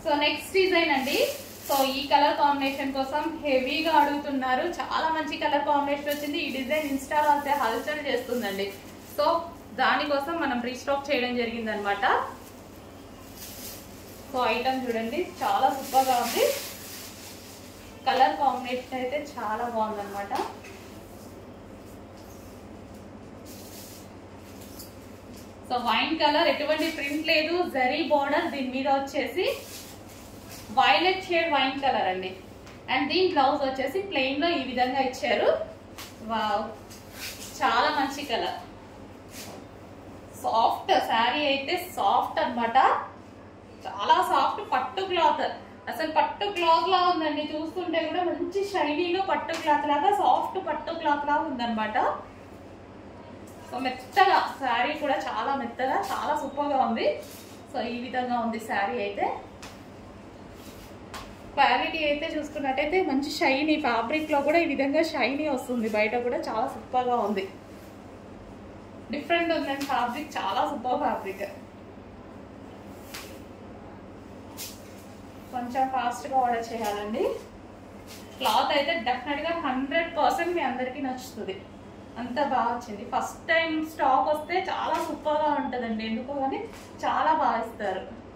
so next design అండి so ఈ colour combination కోసం హెవీగా అడుగుతున్నారు చాలా మంచి కలర్ కాంబినేషన్ వచ్చింది ఈ డిజైన్ ఇన్స్టాలో అయితే హల్చల్ చేస్తుందండి సో దానికోసం మనం రీస్టాక్ చేయడం జరిగింది అనమాట సో ఐటమ్ చూడండి చాలా సూపర్ గా ఉంది కలర్ కాంబినేషన్ అయితే చాలా బాగుంది అనమాట సో వైన్ కలర్ ఎటువంటి ప్రింట్ లేదు జరీ బార్డర్ దీని మీద వచ్చేసి వైలెట్ షేడ్ వైన్ కలర్ అండి అండ్ దీని బ్లౌజ్ వచ్చేసి ప్లెయిన్ లో ఈ విధంగా ఇచ్చారు వావ్ చాలా మంచి కలర్ సాఫ్ట్ శారీ అయితే సాఫ్ట్ అన్నమాట చాలా సాఫ్ట్ పట్టు క్లాత్ అసలు పట్టు క్లాత్ లా ఉందండి చూస్తుంటే కూడా మంచి షైనీగా పట్టు క్లాత్ లాగా సాఫ్ట్ పట్టు క్లాత్ లాగా ఉందన్నమాట సో మెత్తగా శారీ కూడా చాలా మెత్తగా చాలా సూపర్ గా ఉంది సో ఈ విధంగా ఉంది శారీ అయితే క్వాలిటీ అయితే చూసుకున్నట్టయితే మంచి షైనీ ఫ్యాబ్రిక్ లో కూడా ఈ విధంగా షైనీ వస్తుంది బయట కూడా చాలా సూపర్ గా ఉంది డిఫరెంట్ ఉందండి ఫ్యాబ్రిక్ చాలా సూపర్ ఫ్యాబ్రిక్ కొంచెం ఫాస్ట్ గా ఆర్డర్ చేయాలండి క్లాత్ అయితే డెఫినెట్ గా హండ్రెడ్ పర్సెంట్ మీ అందరికీ నచ్చుతుంది అంత బాగా వచ్చింది ఫస్ట్ టైం స్టాక్ వస్తే చాలా సూపర్ గా ఉంటుందండి ఎందుకో కానీ చాలా బాగా ఇస్తారు